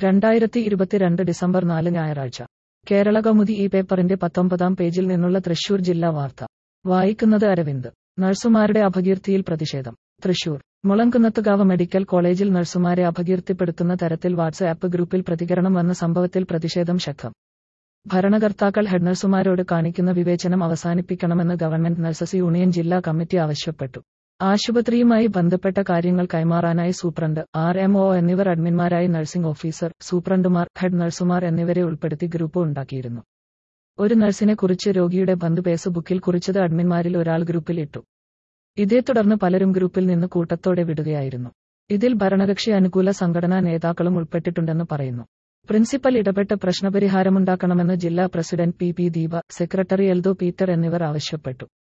രണ്ടായിരത്തി ഇരുപത്തിരണ്ട് ഡിസംബർ നാല് ഞായറാഴ്ച കേരള കൗമുദി ഈ പേപ്പറിന്റെ പത്തൊമ്പതാം പേജിൽ നിന്നുള്ള തൃശൂർ ജില്ലാ വാർത്ത വായിക്കുന്നത് അരവിന്ദ് നഴ്സുമാരുടെ അപകീർത്തിയിൽ പ്രതിഷേധം തൃശൂർ മുളങ്കുന്നത്തുകാവ് മെഡിക്കൽ കോളേജിൽ നഴ്സുമാരെ അപകീർത്തിപ്പെടുത്തുന്ന തരത്തിൽ വാട്സ്ആപ്പ് ഗ്രൂപ്പിൽ പ്രതികരണം വന്ന സംഭവത്തിൽ പ്രതിഷേധം ശക്തം ഭരണകർത്താക്കൾ ഹെഡ് നഴ്സുമാരോട് കാണിക്കുന്ന വിവേചനം അവസാനിപ്പിക്കണമെന്ന് ഗവൺമെന്റ് നഴ്സസ് യൂണിയൻ ജില്ലാ കമ്മിറ്റി ആവശ്യപ്പെട്ടു ആശുപത്രിയുമായി ബന്ധപ്പെട്ട കാര്യങ്ങൾ കൈമാറാനായി സൂപ്രണ്ട് ആർ എം ഒ എന്നിവർ അഡ്മിന്മാരായി നഴ്സിംഗ് ഓഫീസർ സൂപ്രണ്ടുമാർ ഹെഡ് നഴ്സുമാർ എന്നിവരെ ഉൾപ്പെടുത്തി ഗ്രൂപ്പ് ഉണ്ടാക്കിയിരുന്നു ഒരു നഴ്സിനെ കുറിച്ച് രോഗിയുടെ ബന്ധു ഫേസ്ബുക്കിൽ കുറിച്ചത് അഡ്മിന്മാരിൽ ഒരാൾ ഗ്രൂപ്പിൽ ഇട്ടു ഇതേ തുടർന്ന് പലരും ഗ്രൂപ്പിൽ നിന്ന് കൂട്ടത്തോടെ വിടുകയായിരുന്നു ഇതിൽ ഭരണകക്ഷി അനുകൂല സംഘടനാ നേതാക്കളും ഉൾപ്പെട്ടിട്ടുണ്ടെന്ന് പറയുന്നു പ്രിൻസിപ്പൽ ഇടപെട്ട് പ്രശ്നപരിഹാരമുണ്ടാക്കണമെന്ന് ജില്ലാ president P P Deepa secretary Eldho Peter എന്നിവർ ആവശ്യപ്പെട്ടു